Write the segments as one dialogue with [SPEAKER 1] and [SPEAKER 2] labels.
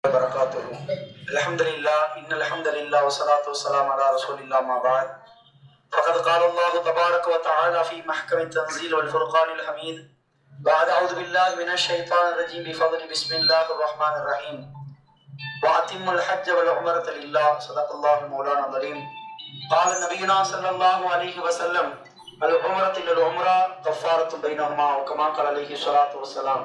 [SPEAKER 1] وبركاته الحمد لله إن الحمد لله والصلاة والسلام على رسول الله ما بعد فقد قال الله تبارك وتعالى في محكم التنزيل والفرقان الحميد بعد أعوذ بالله من الشيطان الرجيم بفضل بسم الله الرحمن الرحيم وأتم الحج والعمرة لله صدق الله مولانا العظيم قال نبينا صلى الله عليه وسلم العمرة إلى العمرة كفارة بينهما وكما قال عليه الصلاة والسلام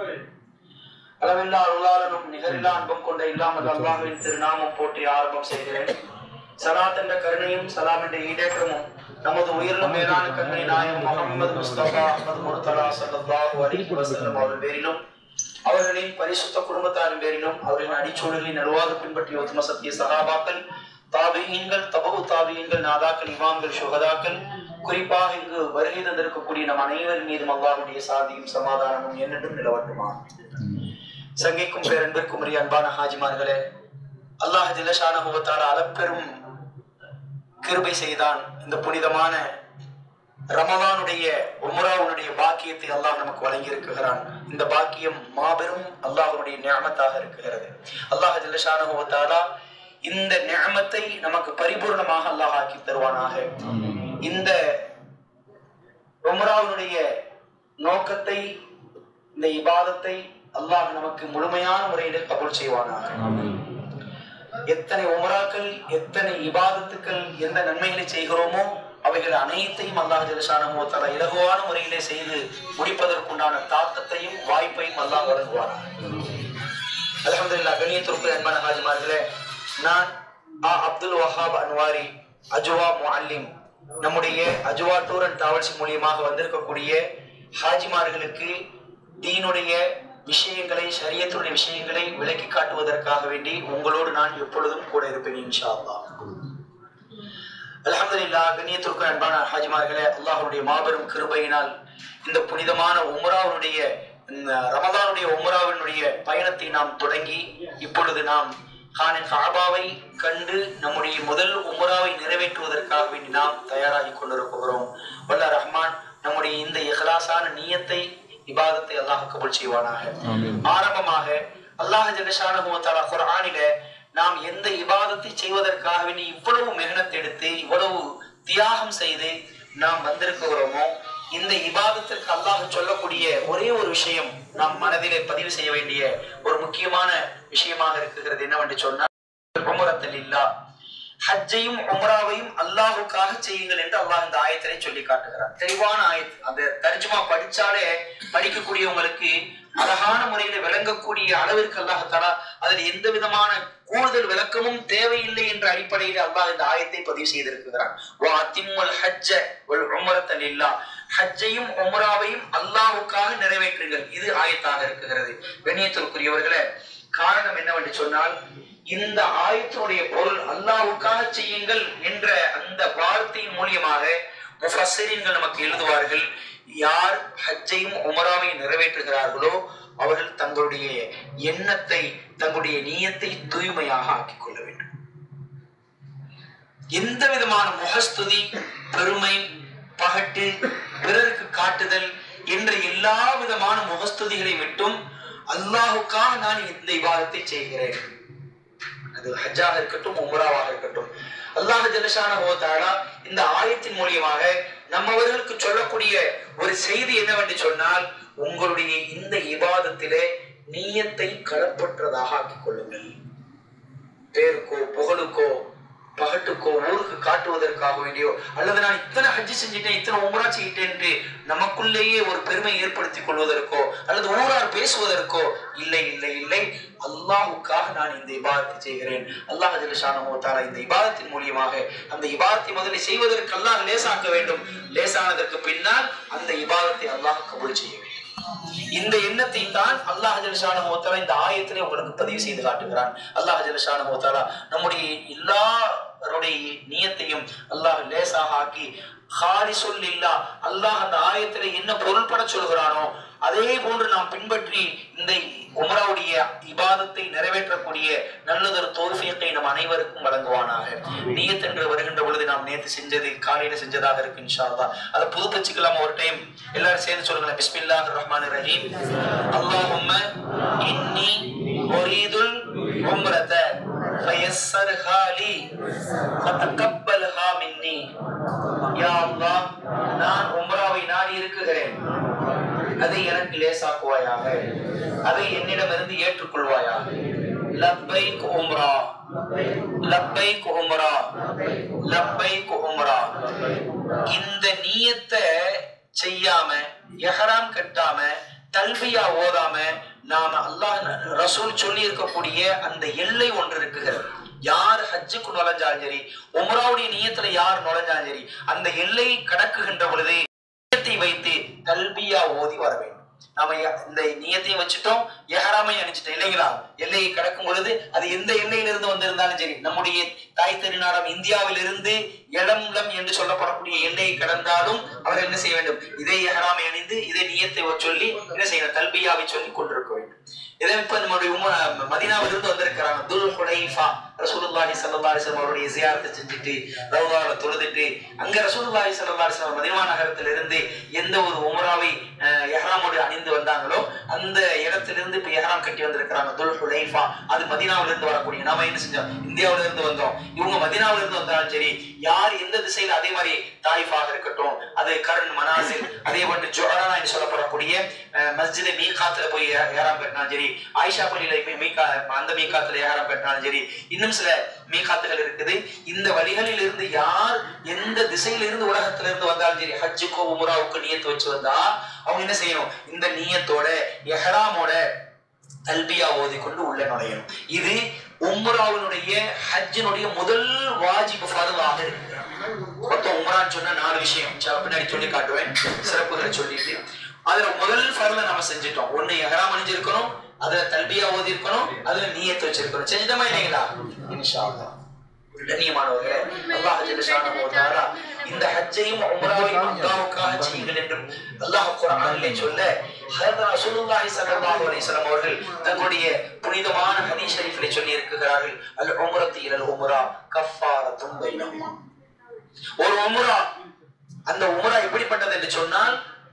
[SPEAKER 1] அளவில்லா அருளாளனும் நிகரில்லா அன்பும் கொண்ட இல்லாமல் அல்லாஹ்வின் திருநாமம் போற்றி ஆரம்பம் செய்கிறேன் சலாத் என்ற கருணையும் சலாம் என்ற ஈடேற்றமும் நமது உயிரிலும் மேலான கண்மணி நாயகம் முகமது முஸ்தபா அஹமது முர்தலா ஸல்லல்லாஹு அலைஹி வஸல்லம் அவர்கள் பேரிலும் அவர்களின் பரிசுத்த குடும்பத்தாரின் பேரிலும் அவர்களின் அடிச்சூழலின் நல்வாக பின்பற்றிய உத்தம சத்திய சகாபாக்கள் தாபியீன்கள் தபகு தாபியீன்கள் நாதாக்கள் இமாம்கள் சுகதாக்கள் குறிப்பாக இங்கு வருகை தந்திருக்கக்கூடிய நம் அனைவரின் மீதும் அல்லாஹ்வுடைய சாந்தியும் சமாதானமும் என்னென்றும் நிலவட்டுமா சங்கைக்கும் பேரன்பிற்கும் உரிய அன்பான ஹாஜிமார்களே அல்லாஹ் ஜில்லஷானகுவத்தால அளப்பெரும் கிருபை செய்தான் இந்த புனிதமான ரமலானுடைய உம்ராவுடைய பாக்கியத்தை அல்லாஹ் நமக்கு வழங்கி இருக்கிறான் இந்த பாக்கியம் மாபெரும் அல்லாஹ்வுடைய நியமத்தாக இருக்கிறது அல்லாஹ் ஜில்லஷானகுவத்தாலா இந்த நியமத்தை நமக்கு பரிபூர்ணமாக அல்லாஹ் ஆக்கி தருவானாக இந்த உம்ராவுடைய நோக்கத்தை இந்த இபாதத்தை அல்லாஹ் நமக்கு முழுமையான முறையில் கபூல் செய்வானாக எத்தனை உமராக்கள் எத்தனை இபாதத்துக்கள் எந்த நன்மைகளை செய்கிறோமோ அவைகள் அனைத்தையும் அல்லாஹ் ஜலசானமோ தலா இலகுவான முறையிலே செய்து முடிப்பதற்குண்டான தாக்கத்தையும் வாய்ப்பையும் அல்லாஹ் வழங்குவானாக அலமதுல்லா கண்ணியத்திற்கு அன்பான ஹாஜிமார்களே நான் ஆ அப்துல் வஹாப் அன்வாரி அஜுவா முஅல்லிம் நம்முடைய அஜுவா டூர் அண்ட் டிராவல்ஸ் மூலியமாக வந்திருக்கக்கூடிய ஹாஜிமார்களுக்கு தீனுடைய விஷயங்களை சரியத்துடைய விஷயங்களை விளக்கி காட்டுவதற்காக வேண்டி உங்களோடு நான் எப்பொழுதும் கூட இருப்பேன் இன்ஷா அல்லாஹ் அல்ஹம்துலில்லா கண்ணியத்திற்கு அன்பான ஹாஜிமார்களே அல்லாஹ்வுடைய மாபெரும் கிருபையினால் இந்த புனிதமான உம்ராவுடைய இந்த ரமதானுடைய உம்ராவினுடைய பயணத்தை நாம் தொடங்கி இப்பொழுது நாம் கானின் காபாவை கண்டு நம்முடைய முதல் உம்ராவை நிறைவேற்றுவதற்காக வேண்டி நாம் தயாராகி கொண்டிருக்கிறோம் வல்ல ரஹ்மான் நம்முடைய இந்த இஹ்லாஸான நியத்தை இபாதத்தை அல்லாஹ் கபூல் செய்வானாக ஆரம்பமாக அல்லாஹ் ஜல்லஷானஹு தஆலா குர்ஆனில நாம் எந்த இபாதத்தை செய்வதற்காக வேண்டி இவ்வளவு மெஹனத் எடுத்து இவ்வளவு தியாகம் செய்து நாம் வந்திருக்கிறோமோ இந்த இபாதத்திற்கு அல்லாஹ் சொல்லக்கூடிய ஒரே ஒரு விஷயம் நாம் மனதிலே பதிவு செய்ய வேண்டிய ஒரு முக்கியமான விஷயமாக இருக்கிறது என்னவென்று சொன்னால் உமரத்தல் இல்லா ஹஜ்ஜையும் உம்ராவையும் அல்லாஹுக்காக செய்யுங்கள் என்று அல்லாஹ் இந்த ஆயத்திலே சொல்லி காட்டுகிறார் தெளிவான ஆயத் அந்த தர்ஜுமா படிச்சாலே படிக்கக்கூடியவங்களுக்கு அழகான முறையில விளங்கக்கூடிய அளவிற்கு அல்லாஹ் தலா அதில் எந்த விதமான கூடுதல் விளக்கமும் தேவையில்லை என்ற அடிப்படையில் அல்லாஹ் இந்த ஆயத்தை பதிவு செய்திருக்கிறான் வா அத்திம்முல் ஹஜ்ஜ வல் உம்ரத்தல் இல்லா ஹஜ்ஜையும் உம்ராவையும் அல்லாஹுக்காக நிறைவேற்றுங்கள் இது ஆயத்தாக இருக்கிறது கண்ணியத்திற்குரியவர்களே காரணம் என்னவென்று சொன்னால் இந்த ஆயத்தினுடைய பொருள் அல்லாஹ்வுக்காக செய்யுங்கள் என்ற அந்த வார்த்தையின் மூலியமாக முஃபஸ்ஸிரீன்கள் நமக்கு எழுதுவார்கள் யார் ஹஜ்ஜையும் உமராவையும் நிறைவேற்றுகிறார்களோ அவர்கள் தங்களுடைய எண்ணத்தை தங்களுடைய நீயத்தை தூய்மையாக ஆக்கிக் கொள்ள வேண்டும் எந்த விதமான முகஸ்துதி பெருமை பகட்டு பிறருக்கு காட்டுதல் என்ற எல்லா விதமான முகஸ்துதிகளை விட்டும் அல்லாஹுக்காக நான் இந்த விவாதத்தை செய்கிறேன் அது ஹஜ்ஜாக இருக்கட்டும் உம்ராவாக இருக்கட்டும் அல்லாஹ் ஜலஷான ஹோதாலா இந்த ஆயத்தின் மூலியமாக நம்மவர்களுக்கு சொல்லக்கூடிய ஒரு செய்தி என்னவென்று சொன்னால் உங்களுடைய இந்த இபாதத்திலே நீயத்தை களப்பற்றதாக ஆக்கிக் கொள்ளுங்கள் பேருக்கோ புகழுக்கோ பகட்டுக்கோ ஊருக்கு காட்டுவதற்காக வேண்டியோ அல்லது நான் இத்தனை ஹஜ்ஜி செஞ்சிட்டேன் இத்தனை உமரா செய்யிட்டேன் நமக்குள்ளேயே ஒரு பெருமை ஏற்படுத்திக் கொள்வதற்கோ அல்லது ஊரார் பேசுவதற்கோ இல்லை இல்லை இல்லை அல்லாஹுக்காக நான் இந்த இபாதத்தை செய்கிறேன் அல்லாஹ் ஜலிஷானமோத்தாலா இந்த இபாதத்தின் மூலியமாக அந்த இபாதத்தை முதலில் செய்வதற்கு அல்லாஹ் லேசாக்க வேண்டும் லேசானதற்கு பின்னால் அந்த இபாதத்தை அல்லாஹ் கபூல் செய்ய வேண்டும் இந்த எண்ணத்தை தான் அல்லாஹ் ஜலஷான மோத்தாலா இந்த ஆயத்திலே உங்களுக்கு பதிவு செய்து காட்டுகிறான் அல்லாஹ் ஜலஷான மோத்தாலா நம்முடைய எல்லாருடைய நியத்தையும் அல்லாஹ் லேசாக ஆக்கி ஹாரி சொல்லில்லா அல்லாஹ் அந்த ஆயத்திலே என்ன பொருள்பட சொல்கிறானோ அதே போன்று நாம் பின்பற்றி இந்த உமராவுடைய இபாதத்தை நிறைவேற்றக்கூடிய நல்லதொரு தோல்வியத்தை நம் அனைவருக்கும் வழங்குவானாக நீயத் என்று வருகின்ற பொழுது நாம் நேத்து செஞ்சது காலையில செஞ்சதாக இருக்கு இன்ஷா அல்லாஹ் அதை புதுப்பிச்சுக்கலாம் ஒரு டைம் எல்லாரும் சேர்ந்து சொல்லுங்களேன் பிஸ்மில்லாஹிர் ரஹ்மானிர் ரஹீம் அல்லாஹும்ம இன்னி உரீதுல் உம்ரத ஃபயஸ்ஸர்ஹா லி ஃபதகப்பல்ஹா மின்னி யா அல்லாஹ் நான் உம்ராவை நாடி இருக்குகிறேன் அதை எனக்கு லேசாக்குவாயாக அதை என்னிடமிருந்து ஏற்றுக்கொள்வாயாக லப்பைக் உம்ரா லப்பைக் உம்ரா லப்பைக் உம்ரா இந்த நியத்தை செய்யாம எஹராம் கட்டாம தல்பியா ஓதாம நாம அல்லாஹ் ரசூல் சொல்லி இருக்கக்கூடிய அந்த எல்லை ஒன்று இருக்குகிறது யார் ஹஜ்ஜுக்கு நுழைஞ்சாலும் சரி உம்ராவுடைய நியத்துல யார் நுழைஞ்சாலும் சரி அந்த எல்லையை கடக்குகின்ற பொழுது நியத்தை வைத்து தல்பியா ஓதி வர வேண்டும் நாம ய- இந்த நியத்தையும் வச்சுட்டோம் எஹராமையும் அணிச்சிட்டோம் இல்லைங்களா எல்லையை கடக்கும் பொழுது அது எந்த எல்லையிலிருந்து வந்திருந்தாலும் சரி நம்முடைய தாய் திருநாடம் இந்தியாவிலிருந்து எளம்லம் என்று சொல்லப்படக்கூடிய எல்லையை கடந்தாலும் அவர் என்ன செய்ய வேண்டும் இதே எஹராமை அணிந்து இதே நியத்தை சொல்லி என்ன செய்யணும் தல்பியாவை சொல்லி கொண்டிருக்க வேண்டும் இதே இப்ப நம்முடைய உம- மதீனாவிலிருந்து வந்திருக்கிறாங்க துல் ஹுலைஃபா ரசூலுல்லாஹி ஸல்லல்லாஹு அலைஹி வஸல்லம் அவருடைய ஜியாரத்தை செஞ்சுட்டு ரவுதால தொழுதுட்டு அங்க ரசூலுல்லாஹி ஸல்லல்லாஹு அலைஹி வஸல்லம் மதீனா நகரத்துல இருந்து எந்த ஒரு உம்ராவை அஹ், எஹ்ராமோடு அணிந்து வந்தாங்களோ அந்த இடத்திலிருந்து இப்ப எஹ்ராம் கட்டி வந்திருக்கிறாங்க துல் ஹுலைஃபா அது மதீனாவில இருந்து வரக்கூடிய நாம என்ன செஞ்சோம் இந்தியாவில இருந்து வந்தோம் இவங்க மதீனாவில இருந்து வந்தாலும் சரி யார் எந்த திசையில அதே மாதிரி தாயிஃபாக இருக்கட்டும் அது கரண் மனாசில் அதே போன்று ஜொஹரானா என்று சொல்லப்படக்கூடிய அஹ், மஸ்ஜித் மீகாத்துல போய் ஏ- ஏறாம் கட்டினாலும் சரி ஆயிஷா பள்ளியில போய் மீகா அந்த மீகாத்துல ஏறாம் கட்டினாலும் சரி இன்னும் சில மீகாத்துகள் இருக்குது இந்த வழிகளில் இருந்து யார் எந்த திசையில இருந்து உலகத்துல இருந்து வந்தாலும் சரி ஹஜ்ஜுக்கோ உம்ராவுக்கு நியத்து வச்சு வந்தா அவங்க என்ன செய்யணும் இந்த நியத்தோட எஹராமோட தல்பியா ஓதிக்கொண்டு உள்ள நுழையணும் இது உம்ராவினுடைய ஹஜ்ஜினுடைய முதல் வாஜிபு ஃபர்தாக இருக்கு மொத்தம் உம்ரான்னு சொன்னா நாலு விஷயம் இன்ஷா அல்லாஹ் பின்னாடி சொல்லி காட்டுவேன் சிறப்புகளை சொல்லிட்டு அதுல முதல் ஃபர்ல நாம செஞ்சுட்டோம் ஒண்ணு எஹராம் அணிஞ்சிருக்கணும் அதுல தல்பியா ஓதி இருக்கணும் அதுல நியத்து வச்சிருக்கணும் செஞ்சுட்டோமா இல்லைங்களா இன்ஷா அல்லாஹ் கண்ணியமானவர்களே அல்லாஹ் ஜல்லஷானஹு வ தஆலா இந்த ஹஜ்ஜையும் உம்ராவையும் அல்லாஹ்வுக்காக செய்யுங்கள் என்றும் அல்லாஹ் குர்ஆனிலே சொல்ல ஹஜ்ரத் ரசூலுல்லாஹி ஸல்லல்லாஹு அலைஹி வஸல்லம் அவர்கள் தங்களுடைய புனிதமான ஹதீஸ் ஷரீஃபிலே சொல்லி இருக்கிறார்கள் அல் உம்ரத்து இலல் உம்ரா கஃபாரத்தும் பைனஹுமா ஒரு உம்ரா அந்த உம்ரா எப்படிப்பட்டது என்று சொன்னால்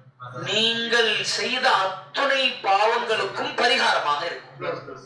[SPEAKER 1] நீங்கள் செய்த அத்துணை பாவங்களுக்கும் பரிகாரமாக இருக்கும்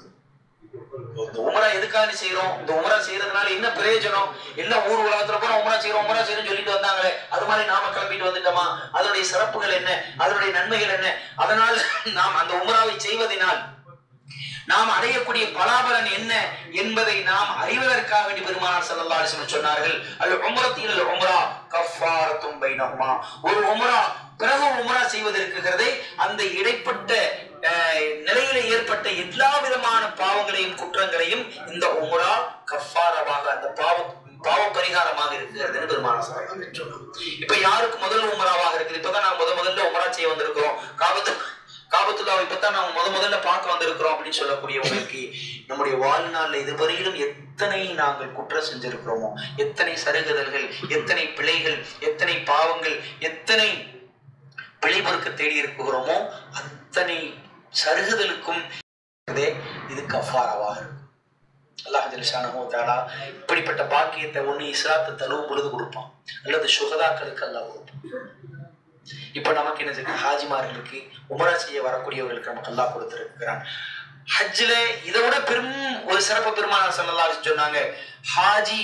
[SPEAKER 1] இந்த உமரா எதுக்காக செய்யறோம் இந்த உமரா செய்யறதுனால என்ன பிரயோஜனம் எல்லாம் ஊர் உலகத்துல போற உமரா செய்யறோம் உமரா செய்யறோம் சொல்லிட்டு வந்தாங்களே அது மாதிரி நாம கிளம்பிட்டு வந்துட்டோமா அதனுடைய சிறப்புகள் என்ன அதனுடைய நன்மைகள் என்ன அதனால் நாம் அந்த உமராவை செய்வதனால் நாம் அடையக்கூடிய பலாபலன் என்ன என்பதை நாம் அறிவதற்காக வேண்டி பெருமானார் ஸல்லல்லாஹு அலைஹி வஸல்லம் சொன்னார்கள் அல் உம்ரத்தில் அல் உம்ரா கஃபாரத்தும் பைனஹுமா ஒரு உம்ரா பிறகு உம்ரா செய்வது இருக்கிறதே அந்த இடைப்பட்ட அஹ், நிலையில ஏற்பட்ட எல்லா விதமான பாவங்களையும் குற்றங்களையும் இந்த உம்ரா கஃபாரமாக அந்த பாவம் பாவ பரிகாரமாக இருக்கிறதுன்னு பெருமானார் ஸல்லல்லாஹு அலைஹி வஸல்லம் சொன்னாங்க இப்ப யாருக்கு முதல் உம்ராவாக இருக்குது இப்பதான் நான் முத முதல்ல உம்ரா செய்ய வந்திருக்கிறோம் காபத்து காபத்துல்லாவை இப்பதான் நாம முத முதல்ல பார்க்க வந்திருக்கிறோம் அப்படின்னு சொல்லக்கூடியவங்களுக்கு நம்முடைய வாழ்நாள்ல இதுவரையிலும் எத்தனை நாங்கள் குற்றம் செஞ்சிருக்கிறோமோ எத்தனை சருகுதல்கள் எத்தனை பிழைகள் எத்தனை பாவங்கள் எத்தனை பிழை பொறுக்க தேடி இருக்கிறோமோ அத்தனை சருகுதலுக்கும் இதே இது கஃபாராவாக இருக்கும் அல்லாஹ் ஜல்ஷானஹு தஆலா இப்படிப்பட்ட பாக்கியத்தை ஒண்ணு இஸ்லாத்தை தழுவும் பொழுது கொடுப்பான் அல்லது சுகதாக்களுக்கு அல்லாஹ் கொடுப்பான் இப்ப நமக்கு என்ன இருக்கு ஹாஜிமார்களுக்கு உமரா செய்ய வரக்கூடியவர்களுக்கு நமக்கு அல்லாஹ் கொடுத்திருக்கிறான் ஹஜ்ஜில இதை விட பெரும் ஒரு சிறப்பு பெருமானார் ஸல்லல்லாஹு அலைஹி வஸல்லம் சொன்னாங்க ஹாஜி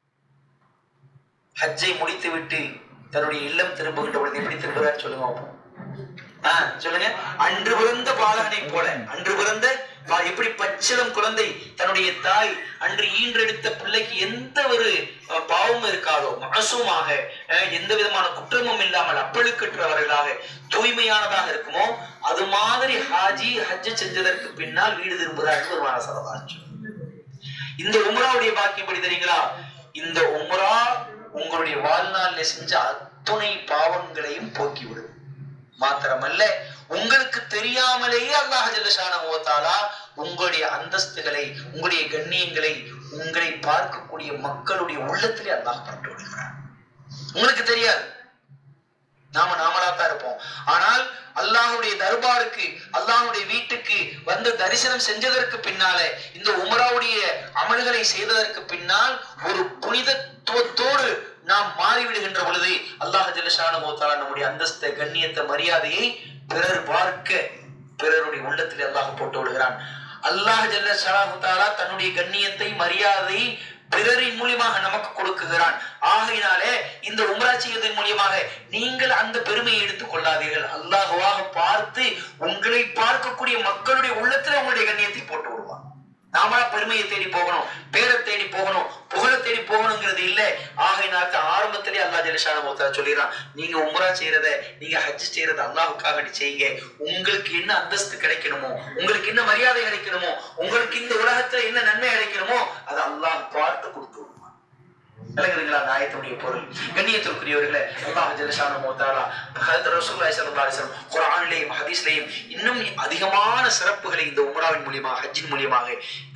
[SPEAKER 1] ஹஜ்ஜை முடித்து விட்டு தன்னுடைய இல்லம் திரும்புகின்ற பொழுது எப்படி திரும்புறாரு சொல்லுங்க பார்ப்போம். ஆ, சொல்லுங்க அன்று பிறந்த பாலகனை போல அன்று பிறந்த பா- எப்படி பச்சிளம் குழந்தை தன்னுடைய தாய் அன்று ஈன்றெடுத்த பிள்ளைக்கு எந்த ஒரு அஹ், பாவமும் இருக்காதோ மனசுமாக எந்த விதமான குற்றமும் இல்லாமல் அப்பழுக்கற்றவர்களாக தூய்மையானதாக இருக்குமோ அது மாதிரி ஹாஜி ஹஜ் செஞ்சதற்கு பின்னால் வீடு திரும்புகிறார் பெருமான சரதாச்சு இந்த உம்ராவுடைய பாக்கியம் படி தெரியுங்களா இந்த உம்ரா உங்களுடைய வாழ்நாள்ல செஞ்ச அத்துணை பாவங்களையும் போக்கிவிடும் மாத்திரமல்ல உங்களுக்கு தெரியாமலேயே அல்லாஹ் ஜல்லஷானஹு வ தஆலா உங்களுடைய அந்தஸ்துகளை உங்களுடைய கண்ணியங்களை உங்களை பார்க்கக்கூடிய மக்களுடைய உள்ளத்திலே அல்லாஹ் பட்டு விடுகிறார் உங்களுக்கு தெரியாது நாம நாமளா தான் இருப்போம் ஆனால் அல்லாஹ்வுடைய தர்பாருக்கு அல்லாஹ்வுடைய வீட்டுக்கு வந்து தரிசனம் செஞ்சதற்கு பின்னாலே இந்த உமராவுடைய அமல்களை செய்ததற்கு பின்னால் ஒரு புனிதத்துவத்தோடு நாம் மாறிவிடுகின்ற பொழுது அல்லாஹ் ஜல்லஷானு தாலா நம்முடைய அந்தஸ்த கண்ணியத்தை மரியாதையை பிறர் பார்க்க பிறருடைய உள்ளத்தில் அல்லாஹ் போட்டு விடுகிறான் அல்லாஹ் ஜல்ல ஷலாஹு தாலா தன்னுடைய கண்ணியத்தை மரியாதை பிறரின் மூலியமாக நமக்கு கொடுக்குகிறான் ஆகையினாலே இந்த உம்ரா செய்வதன் மூலியமாக நீங்கள் அந்த பெருமையை எடுத்துக் கொள்ளாதீர்கள் அல்லாஹுவாக பார்த்து உங்களை பார்க்கக்கூடிய மக்களுடைய உள்ளத்துல உங்களுடைய கண்ணியத்தை போட்டு விடுவான் நாமளா பெருமையை தேடி போகணும் பேரை தேடி போகணும் புகழை தேடி போகணுங்கிறது இல்ல ஆகையினாக்க ஆரம்பத்திலே அல்லாஹ் ஜெலிஷான மோத்தா சொல்லிடுறான் நீங்க உம்ரா செய்யறத நீங்க ஹஜ் செய்யறத அல்லாஹுக்காக நீ செய்யுங்க உங்களுக்கு என்ன அந்தஸ்து கிடைக்கணுமோ உங்களுக்கு என்ன மரியாதை கிடைக்கணுமோ உங்களுக்கு இந்த உலகத்துல என்ன நன்மை கிடைக்கணுமோ அதை அல்லாஹ் பார்த்து கொடுத்து விடுவான் விளங்குதுங்களா அந்த ஆயத்துடைய பொருள் கண்ணியத்திற்குரியவர்களே அல்லாஹ் ஜெலிஷான மோத்தாலா ஹதரத் ரசூலுல்லாஹி ஸல்லல்லாஹு அலைஹி வஸல்லம் குர்ஆனிலேயும் ஹதீஸ்லேயும் இன்னும் அதிகமான சிறப்புகளை இந்த உம்ராவின் மூலியமாக ஹஜ்ஜின் மூலியமாக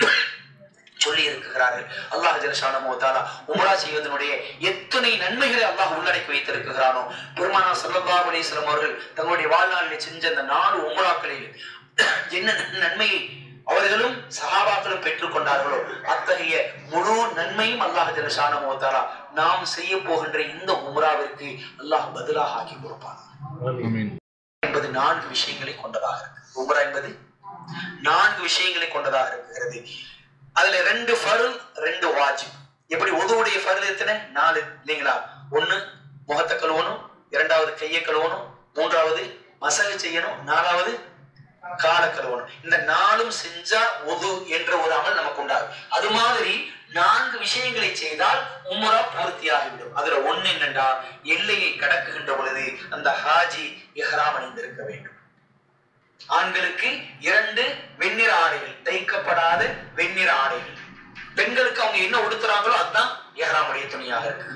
[SPEAKER 1] சொல்லி இருக்கிறார்கள் அல்லாஹ் ஜலஷானமோ தாலா உம்ரா செய்வதனுடைய எத்தனை நன்மைகளை அல்லாஹ் உள்ளடக்கி வைத்திருக்கிறானோ பெருமானா சல்லல்லாஹு அலைஹி வஸல்லம் அவர்கள் தங்களுடைய வாழ்நாளில் செஞ்ச அந்த நாலு உம்ராக்களில் என்ன நன்மையை அவர்களும் சஹாபாக்களும் பெற்றுக்கொண்டார்களோ அத்தகைய முழு நன்மையும் அல்லாஹ் ஜலஷானமோ தாலா நாம் செய்ய போகின்ற இந்த உம்ராவிற்கு அல்லாஹ் பதிலாக ஆக்கி கொடுப்பான்
[SPEAKER 2] ஆமீன்
[SPEAKER 1] என்பது நான்கு விஷயங்களை கொண்டதாக இருக்கு உம்ரா என்பது நான்கு விஷயங்களை கொண்டதாக இருக்கிறது அதுல ரெண்டு ஃபருல் ரெண்டு வாஜிப் எப்படி உதவுடைய ஃபருல் எத்தனை நாலு இல்லைங்களா ஒண்ணு முகத்தை கழுவணும் இரண்டாவது கையை கழுவணும் மூன்றாவது மசாஜ் செய்யணும் நாலாவது காலை கழுவணும் இந்த நாலும் செஞ்சா உது என்ற ஒரு அமல் நமக்கு உண்டாகும் அது மாதிரி நான்கு விஷயங்களை செய்தால் உம்ரா பூர்த்தியாகிவிடும் அதுல ஒண்ணு என்னண்டா எல்லையை கடக்குகின்ற பொழுது அந்த ஹாஜி இஹ்ராம் அணிந்திருக்க வேண்டும் ஆண்களுக்கு இரண்டு வெண்ணிற ஆடைகள் தைக்கப்படாத வெண்ணிற ஆடைகள் பெண்களுக்கு அவங்க என்ன உடுத்துறாங்களோ அதுதான் இஹ்ராமுடைய துணியாக இருக்கு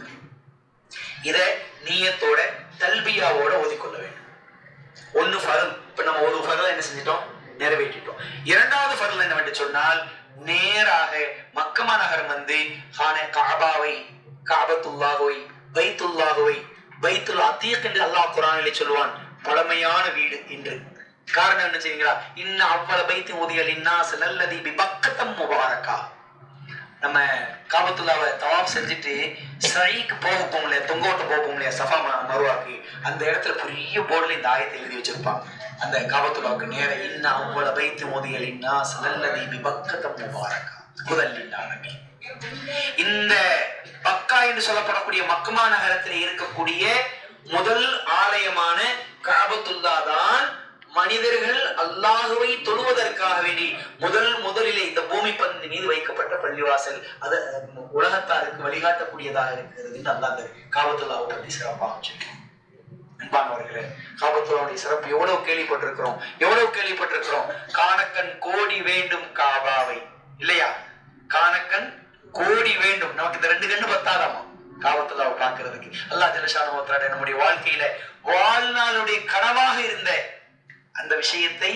[SPEAKER 1] இத நீயத்தோட தல்பியாவோட ஓதிக்கொள்ள வேண்டும் ஒண்ணு ஃபரல் இப்ப நம்ம ஒரு ஃபரல் என்ன செஞ்சிட்டோம் நிறைவேற்றிட்டோம் இரண்டாவது ஃபரல் என்னவென்று சொன்னால் நேராக மக்கமா நகரம் வந்து ஹான காபாவை காபத்துல்லாஹுவை பைத்துல்லாஹுவை பைத்துல் அத்தீக் என்று அல்லாஹ் குரானிலே சொல்லுவான் பழமையான வீடு என்று காரணம் என்ன செய்வீங்களா இன்ன அவ்வள பைத்து உதியல் இன்னா நல்லதி பிபக்கத்தம் முபாரக்கா நம்ம காபத்துல்லாவை தவாப் செஞ்சுட்டு சைக்கு போக போகும் இல்லையா தொங்கோட்ட போக போகும் இல்லையா சஃபா ம- மருவாக்கு அந்த இடத்துல பெரிய போர்டுல இந்த ஆயத்தை எழுதி வச்சிருப்பான் அந்த காபத்துல்லாவுக்கு நேர இன்ன அவ்வள பைத்து மோதியல் இன்னா நல்லதி பிபக்கத்தம் முபாரக்கா முதல் இந்த பக்கா என்று சொல்லப்படக்கூடிய மக்கமா நகரத்தில் இருக்கக்கூடிய முதல் ஆலயமான காபத்துல்லா தான் மனிதர்கள் அல்லாஹுவை தொழுவதற்காக வேண்டி முதல் முதலிலே இந்த பூமி பந்தின் மீது வைக்கப்பட்ட பள்ளிவாசல் அது உலகத்தாருக்கு வழிகாட்டக்கூடியதாக இருக்கிறது என்று அல்லாஹ் அந்த காபத்துல்லாவை பற்றி சிறப்பாக சொல்லுவோம் அன்பானவர்களே காபத்துல்லாவுடைய சிறப்பு எவ்வளவு கேள்விப்பட்டிருக்கிறோம் எவ்வளவு கேள்விப்பட்டிருக்கிறோம் காணக்கண் கோடி வேண்டும் காபாவை இல்லையா காணக்கண் கோடி வேண்டும் நமக்கு இந்த ரெண்டு கண்ணு பத்தாதாமா காபத்துல்லாவை பார்க்கிறதுக்கு அல்லாஹ் ஜலசானுவத்தாட நம்முடைய வாழ்க்கையில வாழ்நாளுடைய கனவாக இருந்த அந்த விஷயத்தை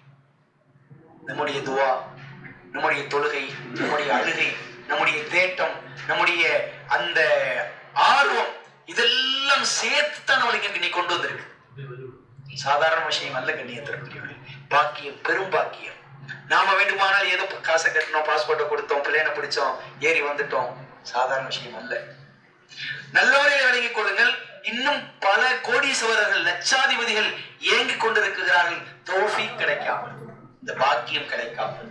[SPEAKER 1] நம்முடைய துவா நம்முடைய தொழுகை நம்முடைய அழுகை நம்முடைய தேட்டம் நம்முடைய அந்த ஆர்வம் இதெல்லாம் சேர்த்து தான் நம்மளுக்கு இன்னைக்கு கொண்டு வந்திருக்கு சாதாரண விஷயம் அல்ல கண்ணியத்திற்குரியவர்கள் பாக்கியம் பெரும் பாக்கியம் நாம வேண்டுமானால் ஏதோ காசை கட்டினோம் பாஸ்போர்ட்டை கொடுத்தோம் பிள்ளைனை பிடிச்சோம் ஏறி வந்துட்டோம் சாதாரண விஷயம் அல்ல நல்லவரை வழங்கிக் கொள்ளுங்கள் இன்னும் பல கோடீஸ்வரர்கள் லட்சாதிபதிகள் ஏங்கிக் கொண்டிருக்கிறார்கள் தோஃபி கிடைக்காமல் இந்த பாக்கியம் கிடைக்காமல்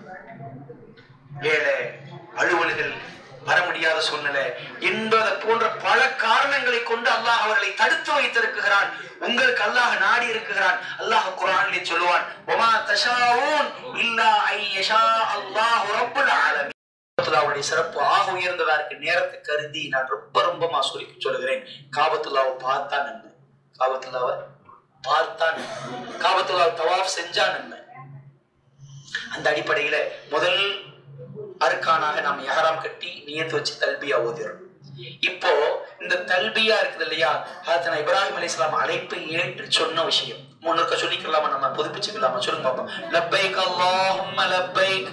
[SPEAKER 1] வேலை அலுவல்கள் வர முடியாத சூழ்நிலை என்பதை போன்ற பல காரணங்களை கொண்டு அல்லாஹ் அவர்களை தடுத்து வைத்திருக்கிறான் உங்களுக்கு அல்லாஹ் நாடி இருக்கிறான் அல்லாஹ் குரானிலே சொல்லுவான் ஒமா தஷாவூன் இல்லா ஐ யஷா அல்லாஹ் ரப்புல் ஆலமீன் காபத்துல்லாவுடைய சிறப்பு ஆக உயர்ந்ததா இருக்கு நேரத்தை கருதி நான் ரொம்ப ரொம்பமா சொல்லி சொல்லுகிறேன் காபத்துல்லாவை பார்த்தா நன்மை காபத்துல்லாவை பார்த்தா நன்மை காபத்துல்லாவை தவாஃப் செஞ்சா நன்மை அந்த அடிப்படையில முதல் அருக்கானாக நாம் யஹராம் கட்டி நியத்து வச்சு தல்பியா ஓதுறோம் இப்போ இந்த தல்பியா இருக்குது இல்லையா ஹாத்தனா இப்ராஹிம் அலைஹிஸ்ஸலாம் அழைப்பை ஏற்று சொன்ன விஷயம் முன்னொருக்க சொல்லிக்கலாமா நம்ம புதுப்பிச்சுக்கலாமா சொல்லுங்க பாப்போம் லப்பைக் அல்லாஹும்ம லப்பைக்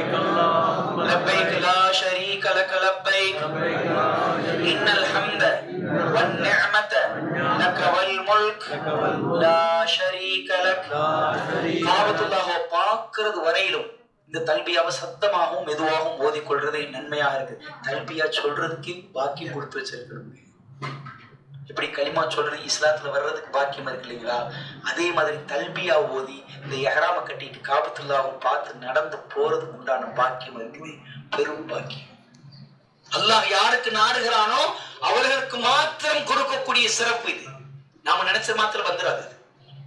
[SPEAKER 1] லப்பைக் லா ஷரீக லக லப்பைக் இன்னல் ஹம்த வன் நிஅமத லக வல் முல்க் லா ஷரீக லக் காபத்துல்லாஹை பார்க்கிறது வரையிலும் இந்த தல்பியாவை சத்தமாகவும் மெதுவாகவும் ஓதிக்கொள்றது நன்மையாக இருக்கு தல்பியா சொல்றதுக்கு பாக்கியம் கொடுத்து வச்சிருக்கணும் இப்படி களிமா சொல்றது இஸ்லாத்துல வர்றதுக்கு பாக்கியம் இருக்கு இல்லைங்களா அதே மாதிரி தல்பியா ஓதி இந்த எஹராம கட்டிட்டு காபத்துல்லாவை பார்த்து நடந்து போறதுக்கு உண்டான பாக்கியம் இருக்குது பெரும் பாக்கியம் அல்லாஹ் யாருக்கு நாடுகிறானோ அவர்களுக்கு மாத்திரம் கொடுக்கக்கூடிய சிறப்பு இது நாம நினைச்ச மாத்திரம் வந்துடாது இது.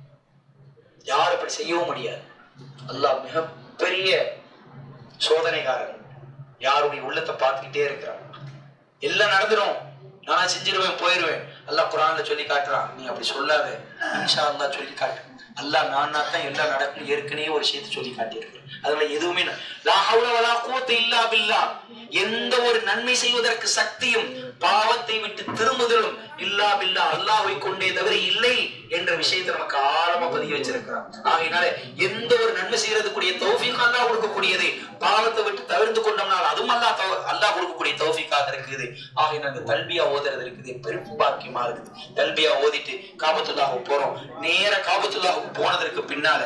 [SPEAKER 1] யாரும் அப்படி செய்யவும் முடியாது அல்லாஹ் மிகப்பெரிய சோதனைகாரன் யாருடைய உள்ளத்தை பார்த்துக்கிட்டே இருக்கிறான் எல்லாம் நடந்துரும் நானா செஞ்சிருவேன் போயிருவேன் அல்லாஹ் குரான்ல சொல்லி காட்டுறான் நீ அப்படி சொல்லாத இன்ஷா அல்லாஹ் சொல்லி காட்டு அல்லாஹ் நான் தான் எல்லாம் நடக்கும் ஏற்கனவே ஒரு விஷயத்தை சொல்லி காட்டியிருக்கிறேன் அதுல எதுவுமே இல்ல. லா ஹவ்ல வலா குவத்த இல்லா பில்லாஹ். எந்த ஒரு நன்மை செய்வதற்கு சக்தியும் பாவத்தை விட்டு திரும்புதலும் இல்லா பில்லா அல்லாஹ்வை கொண்டே தவிர இல்லை என்ற விஷயத்தை நமக்கு ஆழமா பதிய வச்சிருக்கிறான் ஆகையினால எந்த ஒரு நன்மை செய்யறதுக்குரிய தௌஃபீக் அல்லாஹ் கொடுக்கக்கூடியது பாவத்தை விட்டு தவிர்த்து கொண்டோம்னால் அதுவும் அல்லாஹ் தவ- அல்லாஹ் கொடுக்கக்கூடிய தௌஃபீக்காக இருக்குது ஆகையினால அந்த தல்பியா ஓதுறது இருக்குது பெரும் பாக்கியமா இருக்குது தல்பியா ஓதிட்டு காபத்துல்லாஹ் போறோம் நேர காபத்துல்லாஹ் போனதற்கு பின்னால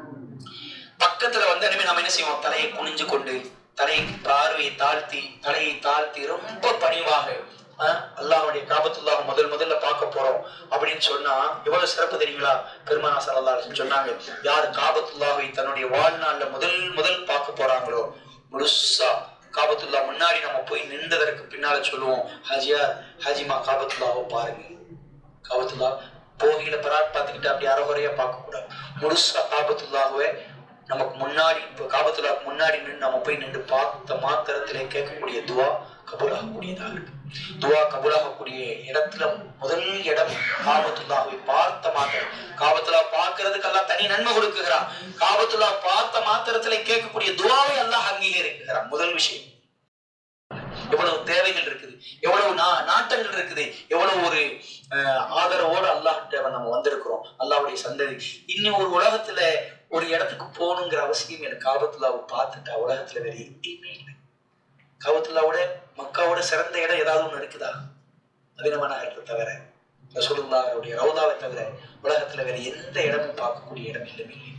[SPEAKER 1] பக்கத்துல வந்து இனிமே நம்ம என்ன செய்வோம் தலையை குனிஞ்சு கொண்டு தலையை பார்வையை தாழ்த்தி தலையை தாழ்த்தி ரொம்ப பணிவாக அஹ், அல்லாஹ்வுடைய காபத்துல்லாஹ் முதல் முதல்ல பார்க்க போறோம் அப்படின்னு சொன்னா எவ்வளவு சிறப்பு தெரியுங்களா பெருமானா சல்லல்லாஹு அலைஹி வஸல்லம் சொன்னாங்க யார் காபத்துல்லாஹை தன்னுடைய வாழ்நாள்ல முதல் முதல் பார்க்க போறாங்களோ முழுசா காபத்துல்லா முன்னாடி நம்ம போய் நின்றதற்கு பின்னால சொல்லுவோம் ஹஜியார் ஹஜிமா காபத்துல்லாவை பாருங்க காபத்துல்லா போகையில பராட் பார்த்துக்கிட்டு அப்படி அறகுறையா பார்க்க கூடாது முழுசா காபத்துல்லாகவே நமக்கு முன்னாடி இப்போ காபத்துல்லாவுக்கு முன்னாடி நின்று நம்ம போய் நின்று பார்த்த மாத்திரத்திலே கேட்கக்கூடிய துவா கபூலாகக்கூடியதாக இருக்கு துவா கபூலாகக்கூடிய இடத்துல முதல் இடம் காபத்துல்லாவை பார்த்த மாத்திரம் காபத்துல்லா பார்க்கறதுக்கெல்லாம் தனி நன்மை கொடுக்குகிறான் காபத்துல்லா பார்த்த மாத்திரத்திலே கேட்கக்கூடிய துவாவை அல்லாஹ் அங்கீகரிக்கிறான் முதல் விஷயம் எவ்வளவு தேவைகள் இருக்குது எவ்வளவு நா- நாட்டங்கள் இருக்குது எவ்வளவு ஒரு அஹ், ஆதரவோடு அல்லாஹ்கிட்ட நம்ம வந்திருக்கிறோம் அல்லாஹ்வுடைய சந்ததி இன்னும் ஒரு உலகத்துல ஒரு இடத்துக்கு போகணுங்கிற அவசியம் எனக்கு காபத்துல்லாவை பார்த்துட்டா உலகத்துல வேற எங்கேயுமே இல்லை காபத்துல்லாவோட மக்காவோட சிறந்த இடம் ஏதாவது ஒண்ணு இருக்குதா அதினமான நகரத்தை தவிர ரசூலுல்லாஹ்வுடைய ரவுதாவை தவிர உலகத்துல வேற எந்த இடமும் பார்க்கக்கூடிய இடம் இல்லவே இல்லை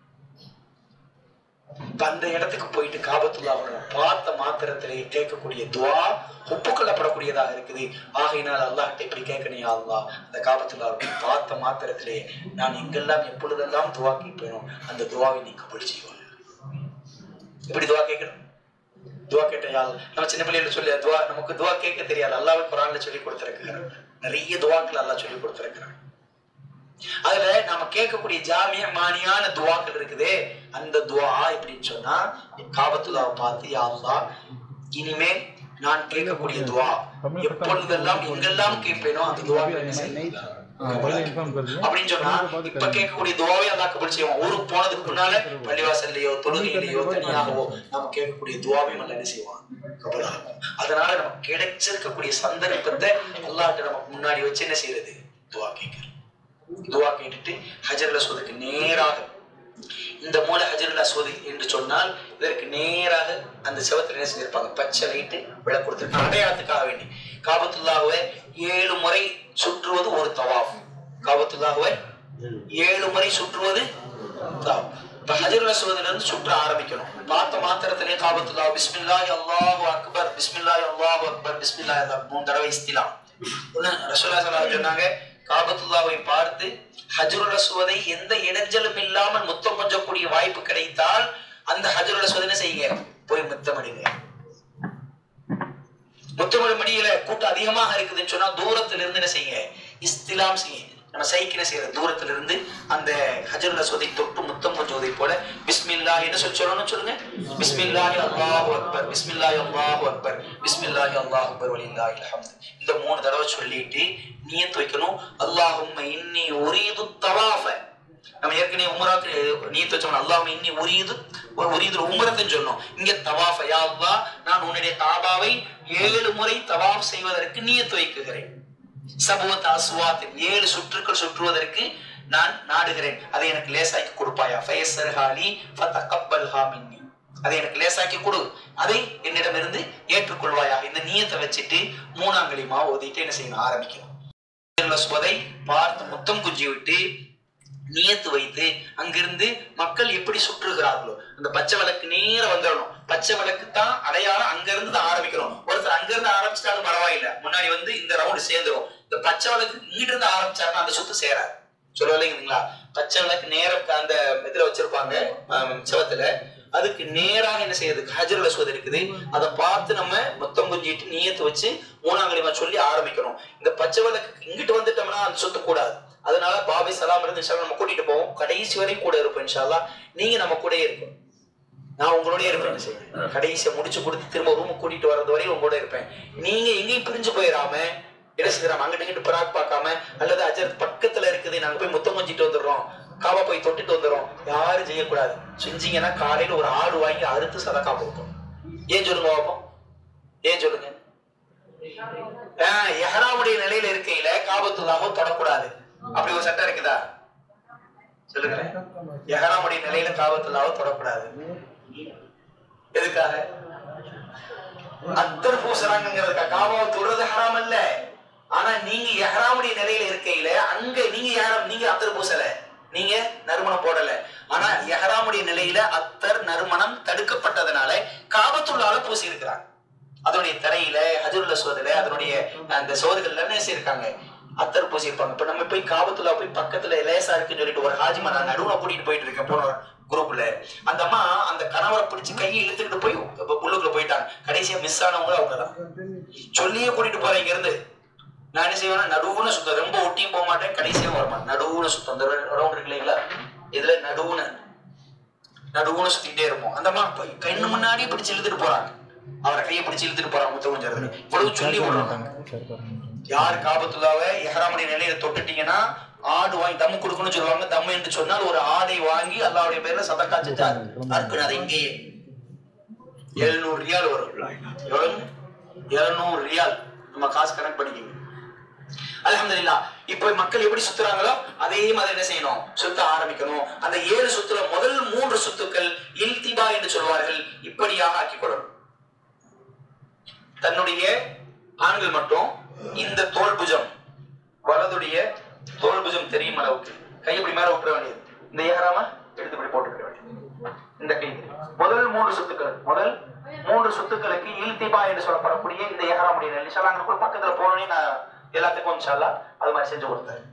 [SPEAKER 1] இப்ப அந்த இடத்துக்கு போயிட்டு காபத்துல்லாவை நம்ம பார்த்த மாத்திரத்திலே கேட்கக்கூடிய துவா ஒப்புக்கொள்ளப்படக்கூடியதாக இருக்குது ஆகையினால் அல்லாஹ்ட்ட இப்படி கேட்கணும் யா அல்லாஹ் அந்த காபத்துல்லாவை பார்த்த மாத்திரத்திலே நான் எங்கெல்லாம் எப்பொழுதெல்லாம் துவா கேட்பேனோ அந்த துவாவை நீ கபூல் செய்வாங்க எப்படி துவா கேட்கணும் துவா கேட்ட யாழ் நம்ம சின்ன பிள்ளைகள் சொல்லி துவா நமக்கு துவா கேட்க தெரியாது அல்லாஹ் குரான்ல சொல்லி கொடுத்திருக்கிறார் நிறைய துவாக்கள் அல்லாஹ் சொல்லி கொடுத்திருக்கிறார் அதுல நாம கேட்கக்கூடிய ஜாமிய மானியான துவாக்கள் இருக்குதே அந்த துவா எப்படின்னு சொன்னா காபத்துல்லாவை பார்த்து யா அல்லாஹ் இனிமேல் நான் கேட்கக்கூடிய துவா எப்பொழுதெல்லாம் எங்கெல்லாம் கேட்பேனோ அந்த துவாக்கள் என்ன செய்யுங்க அப்படின்னு சொன்னா இப்ப கேட்கக்கூடிய துவாவை அல்லாஹ் கபூல் செய்வோம் ஊருக்கு போனதுக்கு முன்னால பள்ளிவாசல்லையோ தொழுகையிலையோ தனியாகவோ நாம கேட்கக்கூடிய துவாவையும் அல்ல என்ன செய்வான் கபூலாகும் அதனால நமக்கு கிடைச்சிருக்கக்கூடிய சந்தர்ப்பத்தை அல்லாஹ்ட்ட நமக்கு முன்னாடி வச்சு என்ன செய்யறது துவா கேட்கறது துவா கேட்டுட்டு ஹஜர்ல சோதுக்கு நேராக இந்த மூல ஹஜருல் அஸ்வதி என்று சொன்னால் இதற்கு நேராக அந்த செவத்துல என்ன செஞ்சிருப்பாங்க பச்சை லைட்டு விளக்கு கொடுத்திருக்காங்க அடையாளத்துக்காக வேண்டி காபத்துல்லாவை ஏழு முறை சுற்றுவது ஒரு தவாஃப் காபத்துல்லாவை ஏழு முறை சுற்றுவது தவாஃப். இப்ப ஹஜருல் அஸ்வதுல இருந்து சுற்ற ஆரம்பிக்கணும் பார்த்த மாத்திரத்திலே காபத்துல்லா பிஸ்மில்லாஹி அல்லாஹு அக்பர் பிஸ்மில்லாஹி அல்லாஹு அக்பர் பிஸ்மில்லாஹி அல்லாஹ் மூணு தடவை இஸ்திலாம் ஒண்ணு ரசூலா ஸல்லல்லாஹு அலைஹி சொன்னாங்க காபத்துல்லாவை பார்த்து ஹஜருல் அஸ்வதை எந்த இடைஞ்சலும் இல்லாமல் முத்தம் கொஞ்சக்கூடிய வாய்ப்பு கிடைத்தால் அந்த ஹஜருல் அஸ்வதை என்ன செய்யுங்க போய் முத்தமிடுங்க முத்தமிழ் மடியில கூட்டம் அதிகமாக இருக்குதுன்னு சொன்னா தூரத்துல இருந்து என்ன செய்யுங்க இஸ்திலாம் செய்யுங்க நம்ம சைக்கின செய்யற தூரத்துல இருந்து அந்த ஹஜருல் அஸ்வதை தொட்டு முத்தம் கொஞ்சுவதை போல பிஸ்மில்லாஹ் என்ன சொல்லி சொல்லணும்னு சொல்லுங்க பிஸ்மில்லாஹி அல்லாஹு அக்பர் பிஸ்மில்லாஹி அல்லாஹு அக்பர் பிஸ்மில்லாஹி அல்லாஹு அக்பர் வலில்லாஹில் ஹம்து இந்த மூணு தடவை சொல்லிட்டு நியத் வைக்கணும் அல்லாஹும்ம இன்னி உரீது தவாஃப நம்ம ஏற்கனவே உமராக்கு நீத்து வச்சோம் அல்லாஹ் இன்னி உரியது உரியது உமரத்துன்னு சொன்னோம் இங்க தவாஃப யா அல்லாஹ் நான் உன்னுடைய காபாவை ஏழு முறை தவாஃப் செய்வதற்கு நியத்து வைக்குகிறேன் சபுவத் அஸ்வாத் ஏழு சுற்றுக்கள் சுற்றுவதற்கு நான் நாடுகிறேன் அதை எனக்கு லேசாக்கி கொடுப்பாயா ஃபயஸர் ஹாலி ஃபதகப்பல்ஹா மின்னி அதை எனக்கு லேசாக்கி கொடு அதை என்னிடமிருந்து ஏற்றுக்கொள்வாயா இந்த நியத்தை வச்சுட்டு மூணாம் களிமா ஓதிட்டு என்ன செய்யணும் ஆரம்பிக்கணும் சுவதை பார்த்து முத்தம் குஞ்சி விட்டு நியத்து வைத்து அங்கிருந்து மக்கள் எப்படி சுற்றுகிறார்களோ அந்த பச்சை விளக்கு நேர வந்துடணும் பச்சை விளக்கு தான் அடையாளம் அங்க இருந்து தான் ஆரம்பிக்கணும் ஒருத்தர் அங்க இருந்து ஆரம்பிச்சிட்டாலும் பரவாயில்ல முன்னாடி வந்து இந்த ரவுண்ட் சேர்ந்துரும் இந்த பச்சை விளக்கு இங்கிட்டு இருந்து ஆரம்பிச்சாருன்னா அந்த சுத்து சேராது சொல்லலைங்களா பச்சை விளக்கு நேரம் அந்த இதுல வச்சிருப்பாங்க ஆம், செவத்துல அதுக்கு நேராக என்ன செய்யுது ஹஜர் அஸ்வத் இருக்குது அதை பார்த்து நம்ம மொத்தம் குஞ்சிட்டு நீயத்து வச்சு மூணாம் கலிமா சொல்லி ஆரம்பிக்கணும் இந்த பச்சை விளக்கு இங்கிட்டு வந்துட்டோம்னா அந்த சுத்து கூடாது அதனால பாபி சலாம் இருந்து இன்ஷா அல்லாஹ் நம்ம கூட்டிட்டு போவோம் கடைசி வரையும் கூட இருப்போம் இன்ஷா அல்லாஹ் நீங்க நம்ம கூட இருக்கும் நான் உங்களோடய இருப்பேன் என்ன செய்வேன் கடைசியை முடிச்சு கொடுத்து திரும்ப ரூமுக்கு கூட்டிட்டு வர்றது வரையும் உங்களோட இருப்பேன் நீங்க எங்கேயும் பிரிஞ்சு போயிடாம என்ன செய்யறாம அங்கிட்டு இங்கிட்டு பராக் பார்க்காம அல்லது அஜர் பக்கத்துல இருக்குது நாங்க போய் முத்தம் கொஞ்சிட்டு வந்துடுறோம் காவா போய் தொட்டுட்டு வந்துடுறோம் யாரும் செய்யக்கூடாது செஞ்சீங்கன்னா காலையில ஒரு ஆடு வாங்கி அறுத்து சதக்கா கொடுக்கும் ஏன் சொல்லுங்க பாப்போம் ஏன் சொல்லுங்க ஆஹ் எஹராமுடைய நிலையில இருக்கையில காபத்துல்லாம தொடக்கூடாது அப்படி ஒரு சட்டம் இருக்குதா சொல்லுங்களேன் எஹராமுடைய நிலையில காபத்துல்லாவ தொடக்கூடாது எதுக்காக அத்தர் பூசுறாங்கிறதுக்கா காபாவை தொடுறது ஹராம் அல்ல ஆனா நீங்க எஹராமுடைய நிலையில இருக்கையில அங்க நீங்க எஹராம் நீங்க அத்தர் பூசல நீங்க நறுமணம் போடல ஆனா எஹராமுடைய நிலையில அத்தர் நறுமணம் தடுக்கப்பட்டதுனால காபத்துள்ளால பூசி இருக்கிறாங்க அதனுடைய தரையில ஹஜருல்ல சோதல அதனுடைய அந்த சோதுகள்ல என்ன செய்யிருக்காங்க அத்தர் பூசி இருப்பாங்க இப்ப நம்ம போய் காபத்துல்லா போய் பக்கத்துல லேசா இருக்குன்னு சொல்லிட்டு ஒரு ஹாஜிமா நான் நடுவுல கூட்டிட்டு போயிட்டு இருக்கேன் போன குரூப்ல அந்த அம்மா அந்த கணவரை பிடிச்சு கையை இழுத்துக்கிட்டு போய் உள்ளுக்குள்ள போயிட்டாங்க கடைசியா மிஸ் ஆனவங்க அவங்கதான் சொல்லியே கூட்டிட்டு போறேன் இங்க இருந்து நான் என்ன செய்வேன்னா நடுவுன சுத்தம் ரொம்ப ஒட்டியும் போக மாட்டேன் கடைசியும் வர மாட்டேன் நடுவுன சுத்தம் அந்த ரவுண்ட் இருக்கு இல்லைங்களா இதுல நடுவுன நடுவுன சுத்திட்டே இருப்போம் அந்த அம்மா போய் கண்ணு முன்னாடியே பிடிச்சு இழுத்துட்டு போறாங்க அவரை கையை பிடிச்சு இழுத்துட்டு போறாங்க முத்தம் கொஞ்சம் இவ்வளவு சொல்லி விடுறாங்க யார் காபத்துல்லாவை எஹராமுடைய நிலையில தொட்டுட்டீங்கன்னா ஆடு வாங்கி தம்மு கொடுக்கணும்னு சொல்லுவாங்க தம்மு என்று சொன்னால் ஒரு ஆடை வாங்கி அல்லாவுடைய பேர்ல சதக்கா செஞ்சார் அர்ப்பணம் அதை இங்கேயே எழுநூறு ரியால் வரும் எவ்வளவு எழுநூறு ரியால் நம்ம காசு கணக்கு பண்ணிக்கங்க அல்ஹம்துலில்லா இப்போ மக்கள் எப்படி சுத்துறாங்களோ அதே மாதிரி என்ன செய்யணும் சுத்த ஆரம்பிக்கணும் அந்த ஏழு சுத்துல முதல் மூன்று சுத்துக்கள் இல்திபா என்று சொல்வார்கள் இப்படியாக ஆக்கிக் கொள்ளணும் தன்னுடைய ஆண்கள் மட்டும் இந்த தோல் புஜம் வலதுடைய தோல் புஜம் தெரியும் அளவுக்கு கை இப்படி மேல விட்டுற வேண்டியது இந்த ஏகராம எடுத்து இப்படி போட்டுக்க வேண்டியது இந்த கை முதல் மூன்று சுத்துக்கள் முதல் மூன்று சுத்துக்களுக்கு இல்திபா என்று சொல்லப்படக்கூடிய இந்த ஏகராமுடைய நெல் இன்ஷால்லா அங்க போய் பக்கத்துல போனோடனே நான் எல்லாத்துக்கும் இன்ஷால்லா அது மாதிரி செஞ்சு கொடுத்தேன்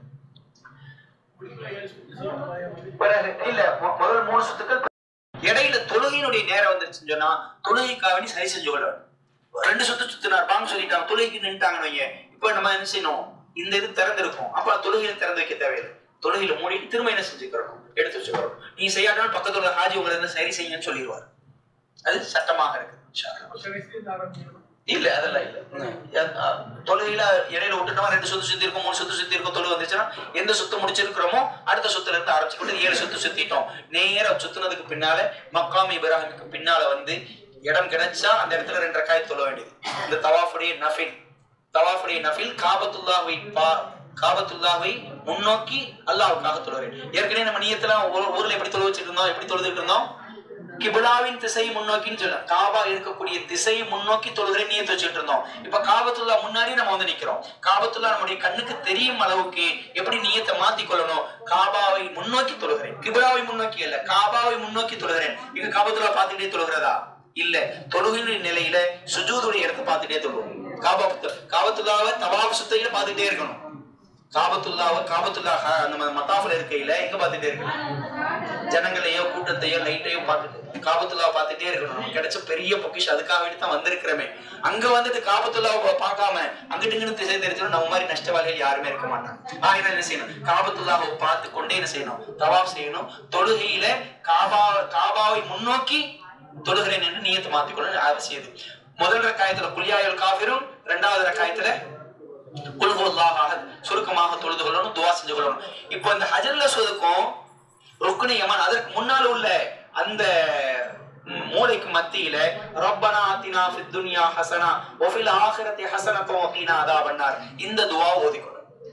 [SPEAKER 1] பிறகு இல்ல மு- முதல் மூணு சுத்துக்கள் இடையில தொழுகையினுடைய நேரம் வந்துருச்சுன்னு சொன்னா தொழுகைக்காக வேண்டி சரி செஞ்சு கொள்ள வேண்டும். ரெண்டு சுத்து சுத்தினார் பாங்க சொல்லிட்டாங்க தொழுகைக்கு நின்ட்டாங்கன்னு வைங்க இப்ப நம்ம என்ன செய்யணும் இந்த இது திறந்திருக்கும் அப்ப தொழுகையில திறந்து வைக்க தேவையில்லை தொழுகையில மூடிட்டு திரும்ப என்ன செஞ்சுக்கிறோம் எடுத்து வச்சுக்கிறோம் நீங்க செய்யாட்டாலும் பக்கத்துல உள்ள ஹாஜி உங்களை என்ன சரி செய்யுங்கன்னு சொல்லிடுவார் அது சட்டமாக இருக்கு இன்ஷா அல்லாஹ். இல்ல அதெல்லாம் இல்ல ம். அஹ் தொழுகையில இடையில விட்டுட்டோம் ரெண்டு சுத்து சுத்தி இருக்கும் மூணு சுத்து சுத்தி இருக்கும் தொழுகை வந்துச்சுன்னா எந்த சுத்து முடிச்சிருக்கிறோமோ அடுத்த சுத்துல இருந்து ஆரம்பிச்சுக்கிட்டு ஏழு சுத்து சுத்திட்டோம் நேரா சுத்துனதுக்கு பின்னால மக்காம் இப்ராஹிமுக்கு பின்னால வந்து இடம் கிடைச்சா அந்த இடத்துல ரெண்டு ரக்காய் தொழ வேண்டியது இந்த தவாஃபுடைய நஃபில் தவாஃபுடைய நஃபில் காபத்துல்லாவை பா காபத்துல்லாவை முன்னோக்கி அல்லாஹ்வுக்காக தொழுகிறேன் ஏற்கனவே நம்ம நியத்துல ஊ- ஊர்ல எப்படி தொழு வச்சுட்டு இருந்தோம் எப்படி தொழுதுட்டு இருந்தோம் கிபிலாவின் திசை முன்னோக்கின்னு சொல்ல காபா இருக்கக்கூடிய திசை முன்னோக்கி தொழுகிறேன் நியத்து வச்சுட்டு இருந்தோம் இப்ப காபத்துல்லா முன்னாடி நம்ம வந்து நிக்கிறோம் காபத்துல்லா நம்முடைய கண்ணுக்கு தெரியும் அளவுக்கு எப்படி நியத்தை மாத்தி கொள்ளணும் காபாவை முன்னோக்கி தொழுகிறேன் கிபிலாவை முன்னோக்கி அல்ல காபாவை முன்னோக்கி தொழுகிறேன் இங்க காபத்துல்லா பார்த்துட்டே தொழுகிறதா இல்ல தொழுகையின் நிலையில சுஜூதுடைய இடத்தை பார்த்துட்டே தொழுவோம் காபா காபத்துல்லாவை தவாப் சுத்தையில பார்த்துட்டே இருக்கணும் காபத்துல்லாவை காபத்துல்லா ஹ- நம்ம மத்தாஃபில் இருக்கையில எங்க பார்த்துட்டே இருக்கணும் ஜனங்களையோ கூட்டத்தையோ லைட்டையோ பார்த்துட்டு காபத்துல்லாவை பார்த்துட்டே இருக்கணும் நமக்கு கிடைச்ச பெரிய பொக்கிஷ் அதுக்காக வேண்டி தான் வந்திருக்கிறோமே அங்க வந்துட்டு காபத்துல்லாவை பா- பார்க்காம அங்கிட்டு இங்கிட்டு திசை தெரிஞ்சோம் நம்ம மாதிரி நஷ்டவாளிகள் யாருமே இருக்க மாட்டாங்க ஆகினால் என்ன செய்யணும் காபத்துல்லாவை பார்த்து கொண்டே என்ன செய்யணும் தவாப் செய்யணும் தொழுகையில காபா காபாவை முன்னோக்கி தொழுகிறேன் என்று நியத்து மாத்திக்கொள்ள அவசியம் இது. முதல் ரக்காயத்துல குல்யாயல் காபிரும் இரண்டாவது ரக்காயத்துல குல்ஹுல்லாஹ் அஹத் சுருக்கமாக தொழுது கொள்ளணும் துவா செஞ்சு கொள்ளணும் இப்போ இந்த ஹஜர்ல சொதுக்கும் ருக்குனி யமன் அதற்கு முன்னால் உள்ள அந்த ம், மூளைக்கு மத்தியில ரப்பனா ஆத்தினா ஃபித் துன்யா ஹசனா வஃபில் ஆখিরাতি ஹஸனத்தும் வகீனா அதாபன்னார் இந்த துவா ஓதிக்கணும்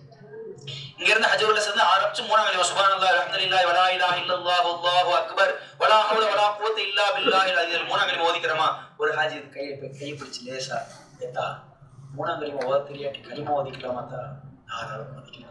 [SPEAKER 1] இங்க இருந்து ஹஜருல்ல சேர்ந்து ஆரம்பிச்சு மூணாம் கலிமா சுப்ஹானல்லாஹ் அல்ஹம்துலில்லாஹ் வலா இலாஹ இல்லல்லாஹ் அல்லாஹு அக்பர் வலா ஹவ்ல வலா குவத்த இல்லா பில்லாஹில் அலியில் மூணாம் கலிமா ஓதிக்கிறோமா ஒரு ஹாஜி இது கையை போய் கையை பிடிச்சு லேசா ஏத்தா மூணாம் கலிமா ஓத தெரியாட்டி கலிமா ஓதிக்கலாமா தா தாராளமா ஓதிக்கலாம்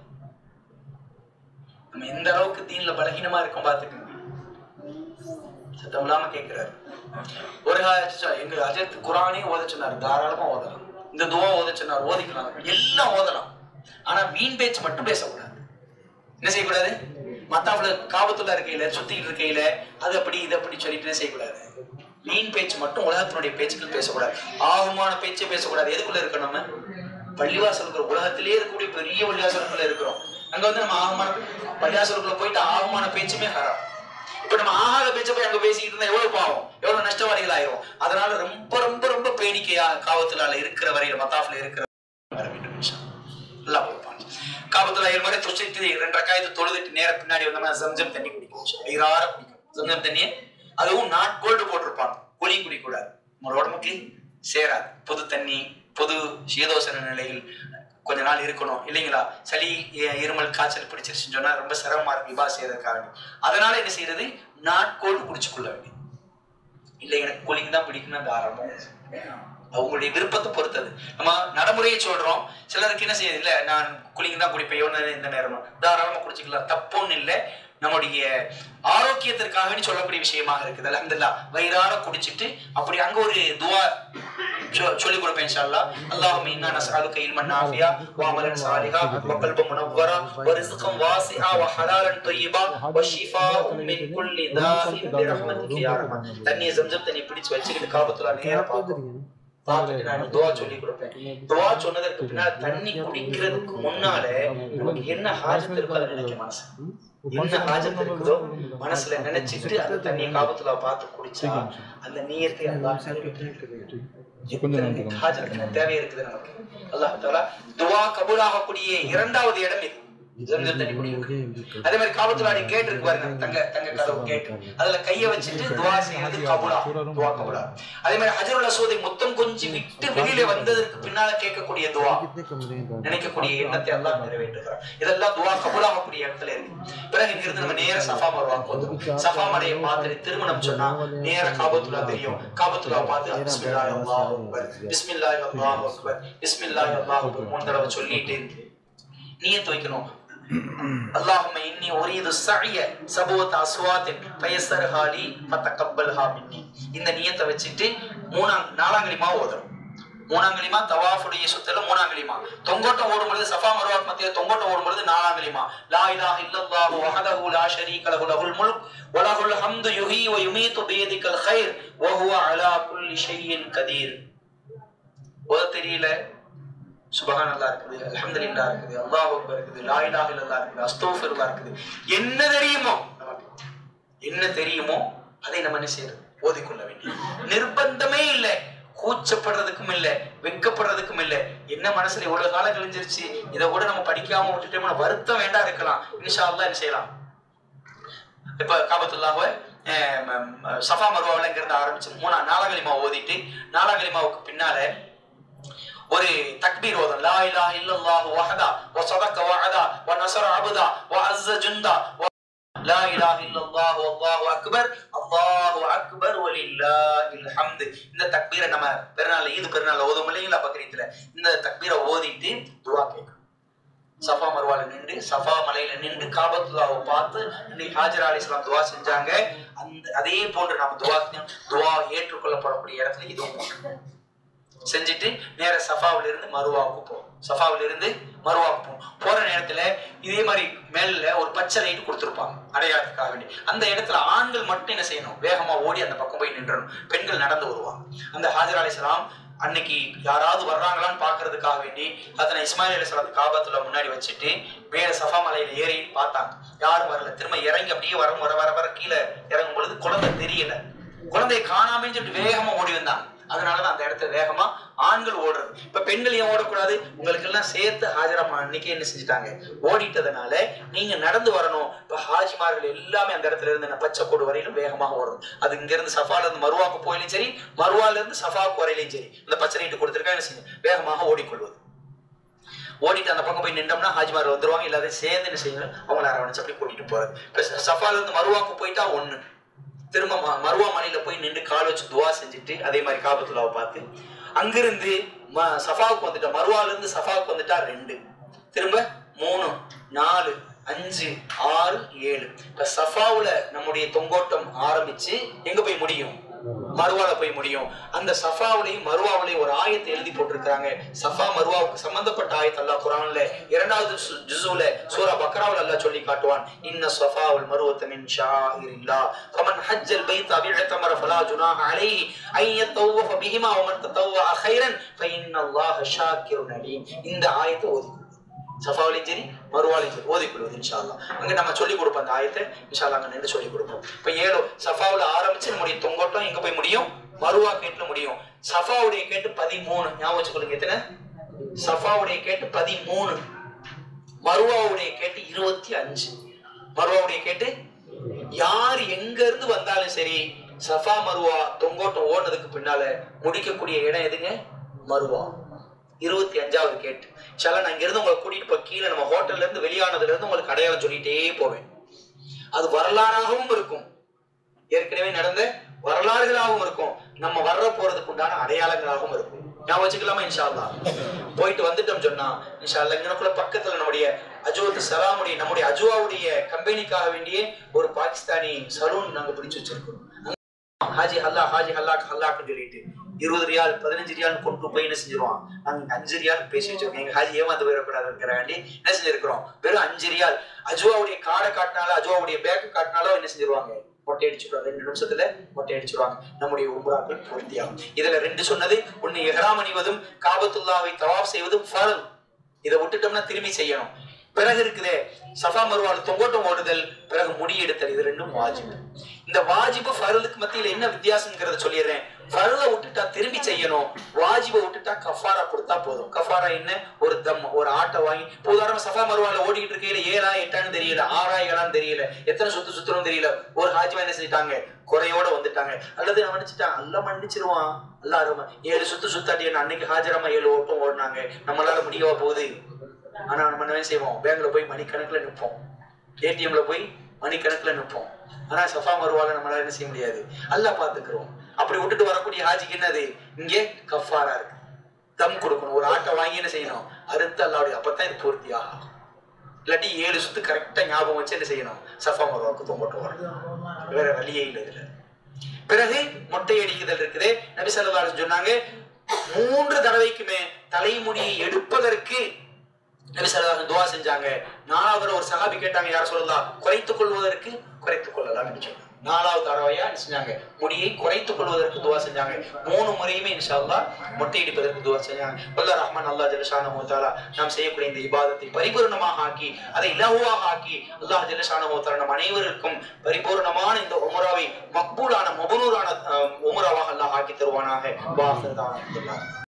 [SPEAKER 1] நம்ம எந்த அளவுக்கு தீன்ல பலகீனமா இருக்கோம் பாத்துக்கோங்க சத்தம் இல்லாம கேட்கிறாரு ஒரு ஹாஜி சொ- எங்க அஜத் குரானே ஓத சொன்னார் தாராளமா ஓதலாம் இந்த துவா ஓத சொன்னார் ஓதிக்கலாம் எல்லாம் ஓதலாம் ஆனா வீண் பேச்சு மட்டும் பேசக்கூடாது என்ன செய்யக்கூடாது மத்தாப்புல காபத்துல இருக்கையில சுத்திட்டு இருக்கையில அது அப்படி இது அப்படி சொல்லிட்டு என்ன செய்யக்கூடாது வீண் பேச்சு மட்டும் உலகத்தினுடைய பேச்சுக்கள் பேசக்கூடாது ஆகமான பேச்சே பேசக்கூடாது எதுக்குள்ள இருக்கோம் நம்ம பள்ளிவாசலுக்குள்ள உலகத்திலேயே இருக்கக்கூடிய பெரிய பள்ளிவாசலுக்குள்ள இருக்கிறோம் அங்க வந்து நம்ம ஆகமான பள்ளிவாசலுக்குள்ள போயிட்டு ஆகமான பேச்சுமே ஹராம் இப்ப நம்ம ஆகாத பேச்ச போய் அங்க பேசிக்கிட்டு இருந்தா எவ்வளவு பாவம் எவ்வளவு நஷ்டவாதிகள் ஆயிரும் அதனால ரொம்ப ரொம்ப ரொம்ப பேடிக்கையா காவத்துலால இருக்கிற வரையில மத்தாஃப்ல இருக்கிற வர வேண்டும் இன்ஷா அல்லாஹ். அல்லாஹ் கொடுப்பான் காபத்துல ஏழு முறை துச்சிட்டு ரெண்டு ரக்காயத்து தொழுதுட்டு நேர பின்னாடி வந்தோம்னா ஜம்ஜம் தண்ணி குடிக்கும் வயிறார குடிக்கும் ஜம்ஜம் தண்ணியை அதுவும் நாட் கோல்டு போட்டிருப்பாங்க குழி குடிக்கூடாது உங்களோட உடம்புக்கு சேராது புது தண்ணி புது சீதோசன நிலையில் கொஞ்ச நாள் இருக்கணும் இல்லைங்களா சளி எ- இருமல் காய்ச்சல் பிடிச்சிருச்சுன்னு சொன்னா ரொம்ப சிரமமா இருக்கு விபா செய்யறதுக்காக வேண்டி. அதனால என்ன செய்யறது நாட்கோடு குடிச்சுக்கொள்ள வேண்டியது இல்லை எனக்கு கூலிங் தான் பிடிக்கும்னா தாராளமா அவங்களுடைய விருப்பத்தை பொறுத்தது நம்ம நடைமுறையை சொல்றோம் சிலருக்கு என்ன செய்யுது இல்ல நான் குளிங்க தான் குடிப்பேன் எவ்வளவு இந்த நேரம் தாராளமா குடிச்சுக்கலாம் தப்புன்னு இல்லை நம்முடைய ஆரோக்கியத்திற்காக வேண்டி சொல்லக்கூடிய விஷயமாக இருக்குது அல்ஹம்துலில்லாஹ் வயிறார குடிச்சிட்டு அப்படி அங்க ஒரு துவா சொ- சொல்லிக் கொடுப்பேன் இன்ஷா அல்லாஹ் அல்லாஹும்ம இன்னா நஸ்அலுக இல்மன் நாஃபியா வ அமலன் சாலிஹா வ கல்பன் முனவ்வரா வ ரிஸ்கன் வாசிஆ வ ஹலாலன் தய்யிபா வ ஷிஃபாஉம் மின் குல்லி தாஇன் பிரஹ்மதிக யா ரஹ்மான் தண்ணியை ஜம்ஜம் தண்ணி பிடிச்சு வச்சுக்கிட்டு காபத்துல நேரா பார்ப்போம் பார்த்துட்டு நான் துவா சொல்லி கொடுப்பேன் துவா சொன்னதற்கு பின்னால் தண்ணி குடிக்கிறதுக்கு முன்னால நமக்கு என்ன ஹாஜத் இருக்கோ அதை நினைக்க மனசு என்ன ஹாஜத் இருக்குதோ மனசுல நினைச்சிட்டு அந்த தண்ணியை காபத்துல பார்த்து குடிச்சா அந்த நீயத்தை அல்லாஹ் எத்தனை ஹாஜத்துக்கு தேவை இருக்குது நமக்கு அல்லாஹ் தஆலா துவா கபூலாகக்கூடிய இரண்டாவது இடம் இது ஜம்ஜம் தண்ணி குடியிருக்கு அதே மாதிரி காபத்துலாடி கேட் இருக்கு பாருங்க தங்க தங்க கதவு கேட் அதுல கைய வச்சுட்டு துவா செய்யறது கபூலா துவா கபூலா அதே மாதிரி ஹஜருல் அஸ்வதை மொத்தம் கொஞ்சம் விட்டு வெளியில வந்ததற்கு பின்னால கேட்கக்கூடிய துவா நினைக்கக்கூடிய எண்ணத்தை எல்லாம் நிறைவேற்றுகிறார் இதெல்லாம் துவா கபூலாகக்கூடிய இடத்துல இருக்கு பிறகு இங்கிருந்து நம்ம நேர சஃபா மருவாக்கு வந்துடும் சஃபா மலையை பார்த்துட்டு திருமணம் சொன்னா நேர காபத்துலா தெரியும் காபத்துலா பார்த்து பிஸ்மில்லாஹ் அல்லாஹ் அக்பர் பிஸ்மில்லாஹ் அல்லாஹ் அக்பர் பிஸ்மில்லாஹ் அல்லாஹ் அக்பர் மூணு தடவை சொல்லிட்டு நீயத் வைக்கணும் اللهم إني أريد السعي سبوة أصوات فيسرها لي فتقبلها مني இந்த நியத்தை வச்சுட்டு மூணாம் நாலாம் களிமா ஓதணும் மூணாம் களிமா தவாஃபுடைய சுத்தல மூணாம் களிமா தொங்கோட்டம் ஓடும் பொழுது சஃபா மருவாக் மத்திய தொங்கோட்டம் ஓடும் பொழுது நாலாம் களிமா லா இலாஹ இல்லல்லாஹு வஹதஹு லா ஷரீக லஹு லஹுல் முல்க் வ லஹுல் ஹம்து யுஹீ வ யுமீது பியதிகல் கைர் வ ஹுவ அலா குல்லி ஷைஇன் கதீர் ஓத தெரியல சுபஹான் அல்லா இருக்குது அல்ஹம்துலில்லாஹ் இருக்குது அல்லாஹ் அக்பர் இருக்குது லா இலாஹ இல்லல்லாஹ் இருக்குது அஸ்தக்ஃபிருல்லாஹ் இருக்குது என்ன தெரியுமோ நமக்கு என்ன தெரியுமோ அதை நம்ம என்ன செய்யறது ஓதிக்கொள்ள வேண்டியது நிர்பந்தமே இல்லை கூச்சப்படுறதுக்கும் இல்ல வெட்கப்படுறதுக்கும் இல்ல என்ன மனசுல எவ்வளவு காலம் கழிஞ்சிருச்சு இதை கூட நம்ம படிக்காம விட்டுட்டோம்னா வருத்தம் வேண்டாம் இருக்கலாம் இன்ஷா அல்லாஹ் என்ன செய்யலாம் இப்ப காபத்துல்லாஹ சஃபா மருவாவில் இங்கிருந்து ஆரம்பிச்சு மூணா நாலாகலிமா ஓதிட்டு நாலாகலிமாவுக்கு பின்னால ஒரு தக்பீர் ஓதும் லா இலாஹ இல்லல்லாஹு வஹதா வ ஸதக வஅதா வ நஸர அபதா வ அஸ்ஸ ஜுந்தா வ லா இலாஹ இல்லல்லாஹு வல்லாஹு அக்பர் அல்லாஹு அக்பர் வலில்லாஹில் ஹம்து இந்த தக்பீரை நம்ம பெருநாள் ஈது பெருநாள் ஓதும் இல்லைங்களா பக்ரீத்ல இந்த தக்பீரை ஓதிட்டு துவா கேட்கணும் சஃபா மருவால நின்று சஃபா மலையில நின்று காபத்துல்லாவை பார்த்து இன்னைக்கு ஹாஜர் அலி இஸ்லாம் துவா செஞ்சாங்க அந்த அதே போன்று நம்ம துவா துவா ஏற்றுக்கொள்ளப்படக்கூடிய இடத்துல இதுவும் ஒன்று. செஞ்சுட்டு நேர சஃபாவில இருந்து மருவாவுக்கு போகும் சஃபாவில இருந்து மருவாவுக்கு போகும் போற நேரத்துல இதே மாதிரி மேல ஒரு பச்சை லைட் கொடுத்துருப்பாங்க அடையாளத்துக்காக வேண்டி அந்த இடத்துல ஆண்கள் மட்டும் என்ன செய்யணும் வேகமா ஓடி அந்த பக்கம் போய் நின்றணும் பெண்கள் நடந்து வருவாங்க அந்த ஹாஜர் அலிஸ்லாம் அன்னைக்கு யாராவது வர்றாங்களான்னு பாக்குறதுக்காக வேண்டி அதனை இஸ்மாயில் அலிஸ்லாம் காபத்துல முன்னாடி வச்சுட்டு மேல சஃபா மலையில ஏறி பார்த்தாங்க யாரும் வரல திரும்ப இறங்கி அப்படியே வர வர வர வர கீழே இறங்கும் பொழுது குழந்தை தெரியல குழந்தையை காணாமன்னு சொல்லிட்டு வேகமா ஓடி வந்தாங்க அதனாலதான் அந்த இடத்துல வேகமா ஆண்கள் ஓடுறது இப்ப பெண்கள் ஏன் ஓடக்கூடாது உங்களுக்கு எல்லாம் சேர்த்து ஹாஜரம்மா அன்னைக்கு என்ன செஞ்சுட்டாங்க ஓடிட்டதுனால நீங்க நடந்து வரணும் இப்ப ஹாஜிமார்கள் எல்லாமே அந்த இடத்துல இருந்து பச்சை கோடு வரையிலும் வேகமாக ஓடணும் அது இங்க இருந்து சஃபால இருந்து மருவாக்கு போயிலும் சரி மருவால இருந்து சஃபாவுக்கு வரையிலும் சரி இந்த பச்சை நீட்டு கொடுத்துருக்கா என்ன செய்யும் வேகமாக ஓடிக்கொள்வது ஓடிட்டு அந்த பக்கம் போய் நின்றோம்னா ஹாஜிமார் வந்துருவாங்க எல்லாத்தையும் சேர்ந்து என்ன செய்யணும் அவங்கள அரவணைச்சு அப்படி கூட்டிட்டு போறது இப்ப சஃபால இருந்து மருவாக்கு போயிட்டா ஒண்ணு திரும்ப ம- மருவா மலையில போய் நின்று கால் வச்சு துவா செஞ்சுட்டு அதே மாதிரி காபத்துலாவை பார்த்து அங்கிருந்து ம- சஃபாவுக்கு வந்துட்டா மருவால இருந்து சஃபாவுக்கு வந்துட்டா ரெண்டு திரும்ப மூணு நாலு அஞ்சு ஆறு ஏழு இப்ப சஃபாவுல நம்முடைய தொங்கோட்டம் ஆரம்பிச்சு எங்க போய் முடியும் மருவால போய் முடியும் அந்த சஃபாவுலையும் மருவாவுலையும் ஒரு ஆயத்தை எழுதி போட்டிருக்கிறாங்க சஃபா மருவாவுக்கு சம்பந்தப்பட்ட ஆயத் அல்லாஹ் குரான்ல இரண்டாவது சு- ஜுசுல சூரா பக்ராவுல அல்லாஹ் சொல்லி காட்டுவான் இன்ன சஃபா வல் மருவத்த மின் ஷாஇரில்லாஹ் ஃபமன் ஹஜ்ஜல் பைத்த பிஅதமர ஃபலா ஜுனாஹ அலைஹி ஐ யத்தவஃப பிஹிமா வமன் தத்தவஅ கைரன் ஃபஇன்னல்லாஹ ஷாக்கிருன் அலீம் இந்த ஆயத்தை ஓதி சஃபாவிலையும் சரி மறுவாலையும் சரி ஓதி கொள்வது இன்ஷா அல்லாஹ் அங்க நம்ம சொல்லி கொடுப்போம் அந்த ஆயத்தை இன்ஷா அல்லாஹ் அங்க நின்று சொல்லி கொடுப்போம் இப்ப ஏழு சஃபாவுல ஆரம்பிச்சு நம்முடைய தொங்கோட்டம் எங்க போய் முடியும் மறுவா கேட்டுல முடியும் சஃபாவுடைய கேட்டு பதிமூணு ஞாபகம் வச்சுக்கொள்ளுங்க எத்தனை சஃபாவுடைய கேட்டு பதிமூணு மருவாவுடைய கேட்டு இருபத்தி அஞ்சு மருவாவுடைய கேட்டு யார் எங்க இருந்து வந்தாலும் சரி சஃபா மருவா தொங்கோட்டம் ஓடுனதுக்கு பின்னால முடிக்கக்கூடிய இடம் எதுங்க மருவா இருபத்தி அஞ்சாவது கேட்டு சில நான் இங்க இருந்து உங்களை கூட்டிட்டு போய் கீழே நம்ம ஹோட்டல்ல இருந்து வெளியானதுல இருந்து உங்களுக்கு அடையாளம் சொல்லிட்டே போவேன் அது வரலாறாகவும் இருக்கும் ஏற்கனவே நடந்த வரலாறுகளாகவும் இருக்கும் நம்ம வர்ற போறதுக்கு உண்டான அடையாளங்களாகவும் இருக்கும் நான் வச்சுக்கலாமா இன்ஷா அல்லாஹ் போயிட்டு வந்துட்டோம் சொன்னா இன்ஷா அல்லாஹ் இங்கனக்குள்ள பக்கத்துல நம்முடைய அஜுவத் சலாமுடைய நம்முடைய அஜுவாவுடைய கம்பெனிக்காக வேண்டிய ஒரு பாகிஸ்தானி சலூன் நாங்க பிடிச்சு வச்சிருக்கோம் ஹாஜி ஹல்லா ஹாஜி ஹல்லாக்கு ஹல்லாக்கு சொல்லிட்டு இருபது ரியால் பதினஞ்சு ரியால் கொண்டு போய் என்ன செஞ்சிருவான் நாங்க அஞ்சு ரியால் பேசி வச்சிருக்கோம் எங்க ஹாஜி ஏமாந்து போயிடக்கூடாதுங்கிறக்காண்டி என்ன செஞ்சிருக்கிறோம் வெறும் அஞ்சு ரியால் அஜுவாவுடைய கார்டை காட்டினாலும் அஜுவாவுடைய பேக்கை காட்டினாலும் என்ன செஞ்சிருவாங்க மொட்டை அடிச்சுடுவாங்க ரெண்டு நிமிஷத்துல மொட்டை அடிச்சிருவாங்க நம்முடைய உம்ராக்கள் பூர்த்தியாகும் இதுல ரெண்டு சொன்னது ஒண்ணு எஹ்ராம் அணிவதும் காபத்துல்லாவை தவாப் செய்வதும் ஃபரல் இதை விட்டுட்டோம்னா திரும்பி செய்யணும் பிறகு இருக்குதே சஃபா மருவால் தொங்கோட்டம் ஓடுதல் பிறகு முடி எடுத்தல் இது ரெண்டும் வாஜிபு இந்த வாஜிபு ஃபரலுக்கு மத்தியில என்ன வித்தியாசம்ங்கிறத சொல்லிடுறேன் ஃபரலை விட்டுட்டா திரும்பி செய்யணும் வாஜிபை விட்டுட்டா கஃபாரா கொடுத்தா போதும் கஃபாரா என்ன ஒரு தம் ஒரு ஆட்டை வாங்கி இப்போ உதாரணமா சஃபா மருவால ஓடிக்கிட்டு இருக்கையில ஏழா எட்டான்னு தெரியல ஆறா ஏழான்னு தெரியல எத்தனை சுத்து சுத்தணும் தெரியல ஒரு ஹாஜிமா என்ன செஞ்சிட்டாங்க குறையோட வந்துட்டாங்க அல்லது நான் நினைச்சிட்டான் அல்ல மன்னிச்சிருவான் அல்ல அருமா ஏழு சுத்து சுத்தாட்டி என்ன அன்னைக்கு ஹாஜரமா ஏழு ஓட்டம் ஓடினாங்க நம்மளால முடியவா போகுது ஆனா நம்ம என்ன செய்வோம் பேங்க்ல போய் மணிக்கணக்குல நிற்போம் ஏடிஎம்ல போய் மணிக்கணக்குல நிற்போம் ஆனா சஃபா மருவால நம்மளால என்ன செய்ய முடியாது அல்லாஹ் பாத்துக்கிறோம் அப்படி விட்டுட்டு வரக்கூடிய ஹாஜிக்கு என்னது இங்கே கஃபாரா இருக்கு தம் கொடுக்கணும் ஒரு ஆட்டை வாங்கி என்ன செய்யணும் அறுத்து அல்லாவுடைய அப்பதான் இது பூர்த்தி ஆகும் இல்லாட்டி ஏழு சுத்து கரெக்டா ஞாபகம் வச்சு என்ன செய்யணும் சஃபா மருவாக்கு தொங்கோட்டம் வரணும் வேற வழியே இல்லை இதுல பிறகு மொட்டை அடிக்குதல் இருக்குது நபி ஸல்லல்லாஹு அலைஹி வஸல்லம் சொன்னாங்க மூன்று தடவைக்குமே தலைமுடியை எடுப்பதற்கு நபி ஸல்லல்லாஹு அலைஹி வஸல்லம் துவா செஞ்சாங்க நாலாவது ஒரு சஹாபி கேட்டாங்க யார சொல்லலாம் குறைத்துக் கொள்வதற்கு குறைத்துக் கொள்ளலாம் என்று சொன்னாங்க நாலாவது தடவையா என்ன செஞ்சாங்க முடியை குறைத்துக் கொள்வதற்கு துவா செஞ்சாங்க மூணு முறையுமே இன்ஷா அல்லாஹ் மொட்டை அடிப்பதற்கு துவா செஞ்சாங்க வல்ல ரஹ்மான் அல்லாஹ் ஜல்லஷானஹு வ தஆலா நாம் செய்யக்கூடிய இந்த இபாதத்தை பரிபூர்ணமாக ஆக்கி அதை இலகுவாக ஆக்கி அல்லாஹ் ஜல்லஷானஹு வ தஆலா நம் அனைவருக்கும் பரிபூர்ணமான இந்த உம்ராவை மக்பூலான மபரூரான அஹ், உம்ராவாக அல்லாஹ் ஆக்கி தருவானாக வாஹிர் தானா